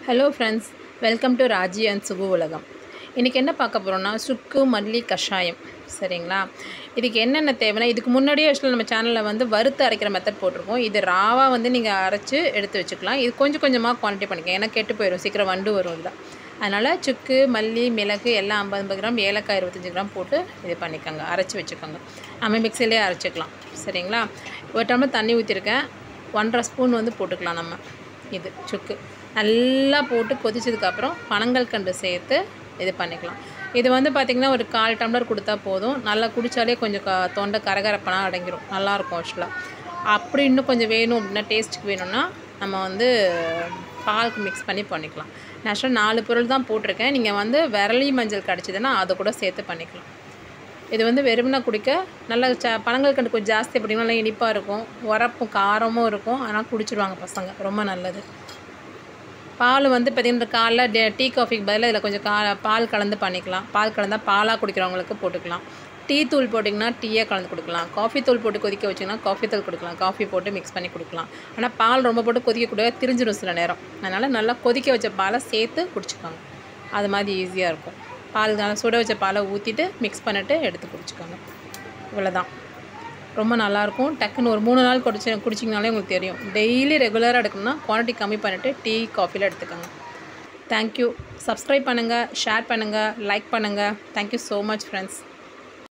hello friends welcome to Raji and Subu உலகம் இன்றைக்கி என்ன பார்க்க போகிறோம்னா சுக்கு மல்லி கஷாயம் சரிங்களா இதுக்கு என்னென்ன தேவைன்னா இதுக்கு முன்னாடியே ஆக்சுவலாக நம்ம சேனலில் வந்து வறுத்து அரைக்கிற மெத்தட் போட்டிருக்கோம் இது ராவாக வந்து நீங்கள் அரைச்சி எடுத்து வச்சுக்கலாம் இது கொஞ்சம் கொஞ்சமாக குவான்டிட்டி பண்ணிக்க ஏன்னா கெட்டு போயிடும் சீக்கிரம் வண்டு வரும் இதில் அதனால் சுக்கு மல்லி மிளகு எல்லாம் ஐம்பது ஐம்பது கிராம் ஏலக்காய் இருபத்தஞ்சி கிராம் போட்டு இது பண்ணிக்கோங்க அரைச்சி வச்சுக்கோங்க நம்ம மிக்சிலே அரைச்சிக்கலாம் சரிங்களா ஒரு டம்ளர் தண்ணி ஊற்றிருக்கேன் ஒன்றரை ஸ்பூன் வந்து போட்டுக்கலாம் நம்ம இது சுக்கு நல்லா போட்டு கொதிச்சதுக்கப்புறம் பனங்கள் கண்டு சேர்த்து இது பண்ணிக்கலாம் இது வந்து பார்த்திங்கன்னா ஒரு கால் டம்ளர் கொடுத்தா போதும் நல்லா குடித்தாலே கொஞ்சம் க தொண்டை கரகரப்பனா அடங்கிரும் நல்லாயிருக்கும் ஆக்சுவலாக அப்படி இன்னும் கொஞ்சம் வேணும் அப்படின்னா டேஸ்ட்டுக்கு வேணும்னா நம்ம வந்து பாலுக்கு மிக்ஸ் பண்ணி பண்ணிக்கலாம் நேச்சுரல் நாலு பொருள் தான் போட்டிருக்கேன் நீங்கள் வந்து விரலி மஞ்சள் கிடச்சிதுன்னா அதை கூட சேர்த்து பண்ணிக்கலாம் இது வந்து வெறுமனை குடிக்க நல்ல ச பனங்கள் கண்டு கொஞ்சம் ஜாஸ்தி அப்படின்னா நல்லா இனிப்பாக இருக்கும் உரப்பும் காரமும் இருக்கும் ஆனால் குடிச்சிருவாங்க பசங்க ரொம்ப நல்லது பால் வந்து பார்த்திங்கன்னா காலைல டே டீ காஃபிக்கு பதிலாக இதில் கொஞ்சம் கா பால் கலந்து பண்ணிக்கலாம் பால் கலந்தால் பாலாக குடிக்கிறவங்களுக்கு போட்டுக்கலாம் டீ தூள் போட்டிங்கன்னா டீயே கலந்து கொடுக்கலாம் காஃபி தூள் போட்டு கொதிக்க வச்சிங்கன்னா காஃபி தூள் கொடுக்கலாம் காஃபி போட்டு மிக்ஸ் பண்ணி கொடுக்கலாம் ஆனால் பால் ரொம்ப போட்டு கொதிக்கக்கூடாது திரிஞ்சிடும் சில நேரம் அதனால் நல்லா கொதிக்க வச்ச பாலை சேர்த்து குடிச்சிக்கோங்க அது மாதிரி ஈஸியாக இருக்கும் பால் நல்லா சுட வச்ச பாலை ஊற்றிட்டு மிக்ஸ் பண்ணிவிட்டு எடுத்து குடிச்சிக்கோங்க இவ்வளோதான் ரொம்ப நல்லாயிருக்கும் டக்குன்னு ஒரு மூணு நாள் குடிச்சு குடிச்சிங்கனாலே உங்களுக்கு தெரியும் டெய்லி ரெகுலராக எடுக்கணும்னா குவான்டிட்டி கம்மி பண்ணிவிட்டு டீ காஃபியில் எடுத்துக்கோங்க தேங்க்யூ சப்ஸ்கிரைப் பண்ணுங்கள் ஷேர் பண்ணுங்கள் லைக் பண்ணுங்கள் தேங்க்யூ ஸோ மச் ஃப்ரெண்ட்ஸ்